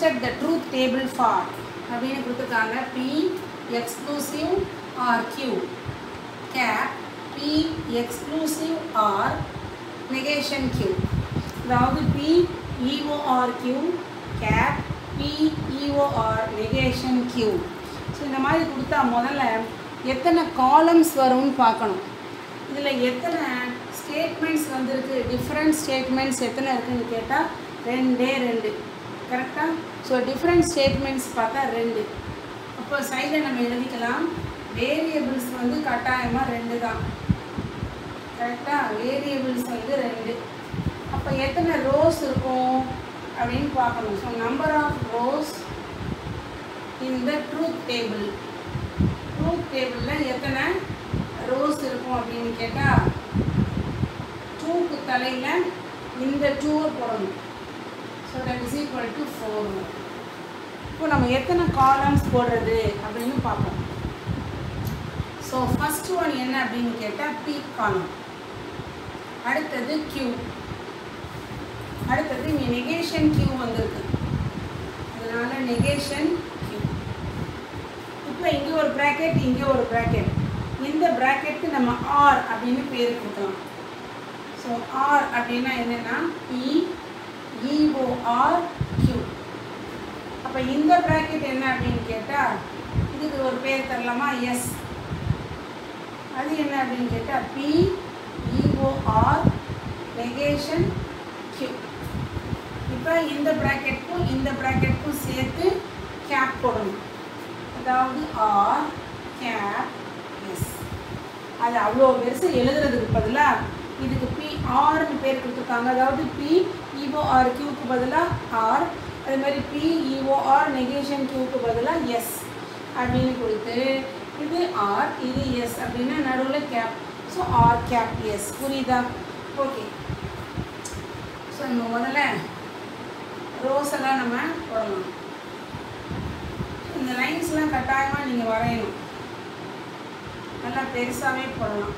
construct the truth table for அப்படின்னு கொடுத்துருக்காங்க P exclusive OR Q cap P exclusive OR negation Q அதாவது P EOR Q cap P EOR negation Q so இந்த மாதிரி கொடுத்தா முதல்ல எத்தனை காலம்ஸ் வரும்னு பார்க்கணும் இதில் எத்தனை ஸ்டேட்மெண்ட்ஸ் வந்திருக்கு டிஃப்ரெண்ட் ஸ்டேட்மெண்ட்ஸ் எத்தனை இருக்குன்னு கேட்டால் ரெண்டே ரெண்டு கரெக்டாக ஸோ டிஃப்ரெண்ட் ஸ்டேட்மெண்ட்ஸ் பார்த்தா ரெண்டு அப்போ சைடில் நம்ம எழுதிக்கலாம் வேரியபிள்ஸ் வந்து கட்டாயமாக ரெண்டு தான் கரெக்டாக வேரியபிள்ஸ் வந்து ரெண்டு அப்போ எத்தனை ரோஸ் இருக்கும் அப்படின்னு பார்க்கணும் so number of rows in the truth table truth டேபிளில் எத்தனை ரோஸ் இருக்கும் அப்படின்னு கேட்டால் டூக்கு தலையில் இந்த டூவை போடணும் so that is equal to four இப்போ நம்ம எத்தனை காலம்ஸ் போடுறது அப்படின்னு பார்ப்போம் ஸோ ஃபஸ்ட் ஒன் என்ன அப்படின்னு கேட்டால் பி காலம் அடுத்தது கியூ அடுத்தது இங்கே நெகேஷன் கியூ வந்திருக்கு அதனால நெகேஷன் கியூ இப்போ இங்கே ஒரு ப்ராக்கெட் இங்கே ஒரு ப்ராக்கெட் இந்த ப்ராக்கெட்டுக்கு நம்ம ஆர் அப்படின்னு பேர் கொடுக்கலாம் ஸோ ஆர் அப்படின்னா என்னென்னா இ இஓஆர் கியூ அப்போ இந்த ப்ராக்கெட் என்ன அப்படின்னு கேட்டால் இதுக்கு ஒரு பேர் தரலாமா எஸ் அது என்ன அப்படின்னு கேட்டால் பி இஓஆர் நெகேஷன் கியூ இப்போ இந்த ப்ராக்கெட்டுக்கும் இந்த ப்ராக்கெட்டுக்கும் சேர்த்து கேப் போடணும் அதாவது ஆர் கேப் எஸ் அது அவ்வளோ பெருசு எழுதுறதுக்கு பதிலாக இதுக்கு பி ஆர்னு பேர் கொடுத்துருக்காங்க அதாவது பி இஓஆர் கியூக்கு பதிலாக ஆர் அதே மாதிரி பி இஓஆர் நெகேஷன் கியூக்கு பதிலாக எஸ் அப்படின்னு கொடுத்து இது ஆர் இது எஸ் அப்படின்னா நடுவில் cap so R cap S புரியுதா ஓகே ஸோ நம்ம முதல்ல ரோஸ் எல்லாம் நம்ம போடலாம் இந்த லைன்ஸ்லாம் கட்டாயமாக நீங்கள் வரையணும் நல்லா பெருசாகவே போடலாம்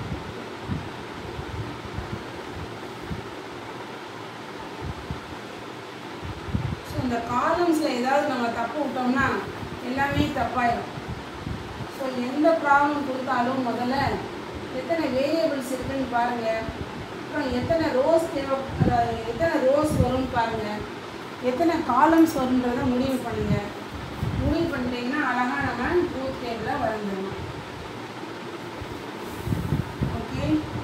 ஸோ இந்த காலம்ஸில் ஏதாவது நம்ம தப்பு விட்டோம்னா எல்லாமே தப்பாயிடும் ஸோ எந்த ப்ராப்ளம் கொடுத்தாலும் முதல்ல எத்தனை வேரியபிள்ஸ் இருக்குன்னு பாருங்கள் அப்புறம் எத்தனை ரோஸ் தேவை அதாவது எத்தனை ரோஸ் வரும்னு பாருங்கள் எத்தனை காலம்ஸ் வரும்ன்றதை முடிவு பண்ணுங்கள் முடிவு பண்ணிட்டீங்கன்னா அழகாக நம்ம ட்ரூத் டேபிளில் வரைஞ்சிடணும் ஓகே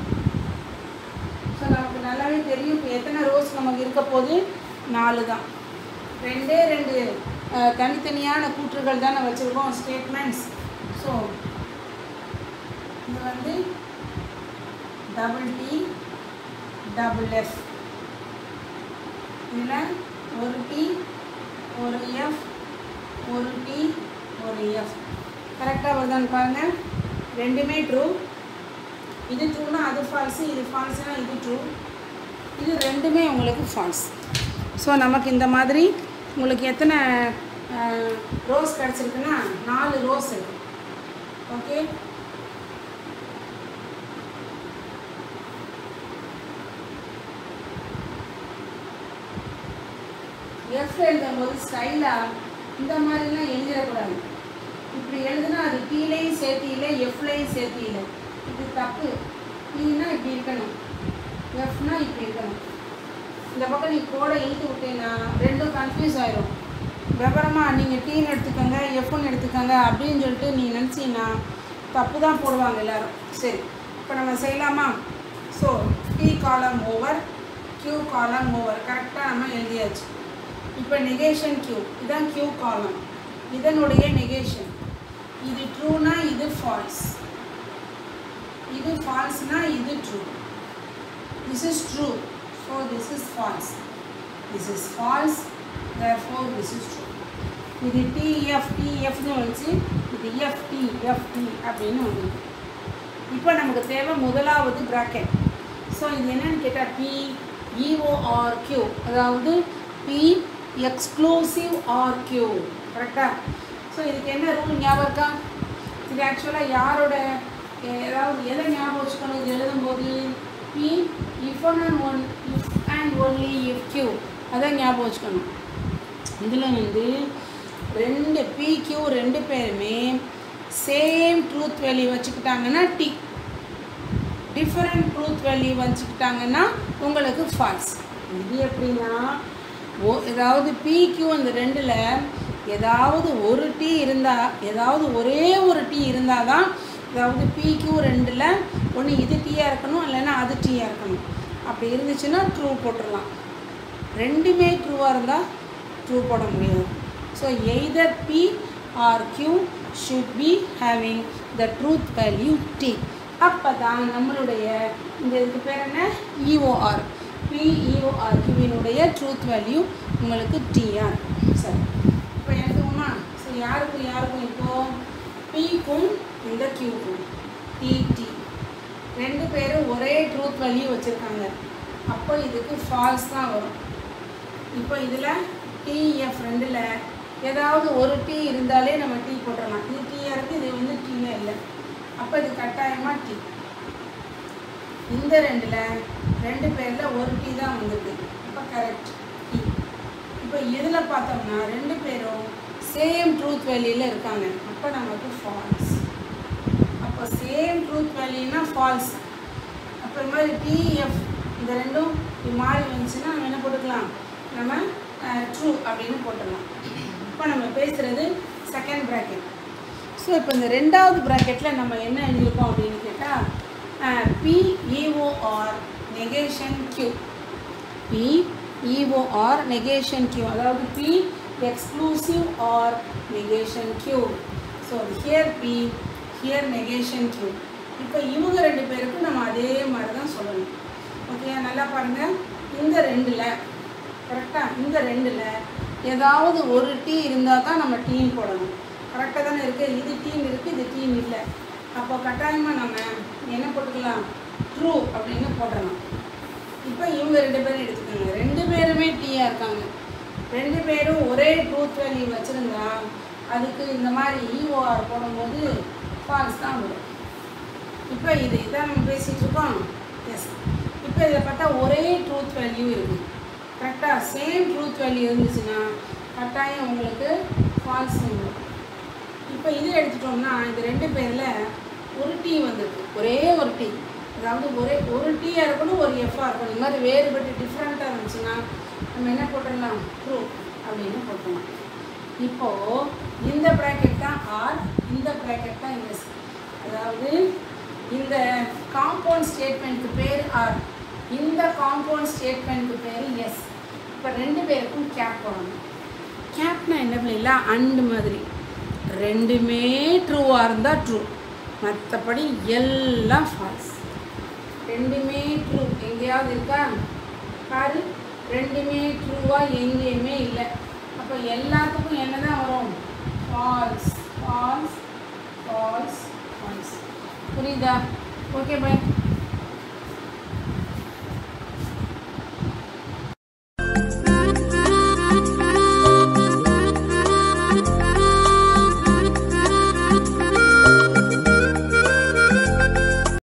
ஸோ நமக்கு நல்லாவே தெரியும் இப்போ எத்தனை ரோஸ் நமக்கு இருக்க போது நாலு தான் ரெண்டே ரெண்டு அஹ், தனித்தனியான கூற்றுகள் தானே வச்சுருக்கோம் ஸ்டேட்மெண்ட்ஸ் ஸோ இது வந்து டபுள் டி டபுள் எஃப் இதில் ஒரு டி ஒரு எஃப் ஒரு டி ஒரு எஃப் கரெக்டாக வருதான்னு பாருங்கள் ரெண்டுமே ட்ரூ இது ட்ரூனா அது ஃபால்ஸு இது ஃபால்ஸ்னா இது ட்ரூ இது ரெண்டுமே உங்களுக்கு ஃபால்ஸ் ஸோ நமக்கு இந்த மாதிரி உங்களுக்கு எத்தனை ரோஸ் கிடச்சிருக்குன்னா நாலு ரோஸ் இருக்கு ஓகே எஃப் எழுதும்போது ஸ்டைலாக இந்த மாதிரிலாம் எழுதிடக்கூடாது இப்படி எழுதுனா அது டீலையும் சேர்த்தியில எஃப்லையும் சேர்த்தியில இது தப்பு டீனா இப்படி இருக்கணும் எஃப்னா இப்படி இருக்கணும் இந்த பக்கம் நீ கோடை இழுத்து விட்டீங்கன்னா ரெண்டும் கன்ஃபியூஸ் ஆயிரும் விவரமா நீங்கள் டீன்னு எடுத்துக்கோங்க எஃப்னு எடுத்துக்கோங்க அப்படின்னு சொல்லிட்டு நீ நினச்சின்னா தப்பு தான் போடுவாங்க எல்லாரும் சரி இப்போ நம்ம செய்யலாமா so T column over Q column over கரெக்டாக நம்ம எழுதியாச்சு இப்போ நெகேஷன் கியூ இதுதான் கியூ காலம் இதனுடைய நெகேஷன் இது ட்ரூனா இது ஃபால்ஸ் இது ஃபால்ஸ்னா இது true this is true so this is false this is false therefore this is true இது டிஎஃப் டிஎஃப்னு வந்துச்சு இது எஃப்டி எஃப்டி அப்படின்னு வந்து இப்போ நமக்கு தேவை முதலாவது ப்ராக்கெட் ஸோ இது என்னன்னு கேட்டால் பி இஓஆர் கியூ அதாவது பி எக்ஸ்க்ளூசிவ் ஆர் கியூ கரெக்டாக ஸோ இதுக்கு என்ன ரூல் ஞாபகம் இருக்கா இது ஆக்சுவலாக யாரோட ஏதாவது எதை ஞாபகம் வச்சுக்கணும் இது எழுதும்போது P if and one if and only if Q அதை ஞாபகம் வச்சுக்கணும் இதில் வந்து ரெண்டு பிக்யூ ரெண்டு பேருமே சேம் ட்ரூத் வேல்யூ வச்சுக்கிட்டாங்கன்னா டி டிஃபரெண்ட் ட்ரூத் வேல்யூ வச்சுக்கிட்டாங்கன்னா உங்களுக்கு ஃபால்ஸ் இது எப்படின்னா ஓ ஏதாவது பிக்யூ அந்த ரெண்டில் ஏதாவது ஒரு டீ இருந்தால் ஏதாவது ஒரே ஒரு டீ இருந்தால் தான் அதாவது பிக்யூ ரெண்டில் ஒன்று இது டீயாக இருக்கணும் இல்லைன்னா அது டீயாக இருக்கணும் அப்படி இருந்துச்சுன்னா ட்ரூ போட்டுடலாம் ரெண்டுமே ட்ரூவாக இருந்தால் ட்ரூ போட முடியாது so either P or Q should be having the truth value T அப்போ தான் நம்மளுடைய இந்த இதுக்கு பேர் என்ன இஓஆர் பிஇஓஆர் கியூவினுடைய ட்ரூத் வேல்யூ உங்களுக்கு டிஆர் சரி இப்போ எழுதுவோமா ஸோ யாருக்கும் யாருக்கும் இப்போது பிக்கும் இந்த கியூக்கும் டிடி ரெண்டு பேரும் ஒரே ட்ரூத் வேல்யூ வச்சுருக்காங்க அப்போ இதுக்கு ஃபால்ஸ் தான் வரும் இப்போ இதில் டிஎஃப் ரெண்டில் ஏதாவது ஒரு டீ இருந்தாலே நம்ம டீ போட்டுடலாம் இது டீயாக இருக்குது இது வந்து டீயாக இல்லை அப்போ இது கட்டாயமாக டீ இந்த ரெண்டில் ரெண்டு பேரில் ஒரு டீ தான் வந்திருக்கு அப்போ கரெக்ட் டீ இப்போ இதில் பார்த்தோம்னா ரெண்டு பேரும் சேம் ட்ரூத் வேல்யூவில் இருக்காங்க அப்போ நமக்கு ஃபால்ஸ் அப்போ சேம் ட்ரூத் வேல்யூனா ஃபால்ஸ் அப்போ இது மாதிரி டிஎஃப் இந்த ரெண்டும் இது மாறி வந்துச்சுன்னா நம்ம என்ன போட்டுக்கலாம் நம்ம ட்ரூ அப்படின்னு போட்டுடலாம் இப்போ நம்ம பேசுகிறது செகண்ட் ப்ராக்கெட் ஸோ இப்போ இந்த ரெண்டாவது ப்ராக்கெட்டில் நம்ம என்ன எழுதியிருக்கோம் அப்படின்னு கேட்டால் PEOR negation Q P EOR negation Q அதாவது P exclusive OR negation Q so here P here negation Q இப்போ இவங்க ரெண்டு பேருக்கும் நம்ம அதே மாதிரி தான் சொல்லணும் ஓகே நல்லா பாருங்கள் இந்த ரெண்டில் கரெக்டாக இந்த ரெண்டில் ஏதாவது ஒரு டீ இருந்தால் தான் நம்ம டீம் போடணும் கரெக்டாக தானே இருக்குது இது டீம் இருக்குது இது டீம் இல்லை அப்போ கட்டாயமாக நம்ம என்ன போட்டுக்கலாம் ட்ரூ அப்படின்னு போட்டுடலாம் இப்போ இவங்க ரெண்டு பேரும் எடுத்துக்கோங்க ரெண்டு பேருமே டீயாக இருக்காங்க ரெண்டு பேரும் ஒரே ட்ரூத் வேல்யூ வச்சுருந்தா அதுக்கு இந்த மாதிரி இஓஆர் போடும்போது ஃபால்ஸ் தான் வரும் இப்போ இது இதான் நம்ம பேசிகிட்டு இருக்கோம் எஸ் இப்போ இதில் பார்த்தா ஒரே ட்ரூத் வேல்யூ இருக்குது கரெக்டாக சேம் ட்ரூத் வேல்யூ இருந்துச்சுன்னா கட்டாயம் உங்களுக்கு ஃபால்ஸ் வரும் இப்போ இது எடுத்துட்டோம்னா இந்த ரெண்டு பேரில் ஒரு டீ வந்திருக்கு ஒரே ஒரு டீ அதாவது ஒரே ஒரு டீயாக இருக்கணும் ஒரு எஃப்ஆர் இருக்கணும் இந்த மாதிரி வேறுபட்டு டிஃப்ரெண்ட்டாக இருந்துச்சுன்னா நம்ம என்ன போட்டுடலாம் ட்ரூ அப்படின்னு போட்டுடலாம் இப்போது இந்த ப்ராக்கெட் தான் ஆர் இந்த ப்ராக்கெட் தான் எஸ் அதாவது இந்த காம்பவுண்ட் ஸ்டேட்மெண்ட்டுக்கு பேர் ஆர் இந்த காம்பவுண்ட் ஸ்டேட்மெண்ட்டுக்கு பேர் எஸ் இப்போ ரெண்டு பேருக்கும் கேப் போடணும் கேப்னா என்ன பிள்ளைங்களா அண்டு மாதிரி ரெண்டுமே ட்ரூவாக இருந்தால் ட்ரூ மற்றபடி எல்லாம் ஃபால்ஸ் ரெண்டுமே ட்ரூ எங்கேயாவது இருக்கா பாரு ரெண்டுமே ட்ரூவாக எங்கேயுமே இல்லை அப்போ எல்லாத்துக்கும் என்ன தான் வரும் ஃபால்ஸ் ஃபால்ஸ் ஃபால்ஸ் ஃபால்ஸ் புரியுதா ஓகே பாய்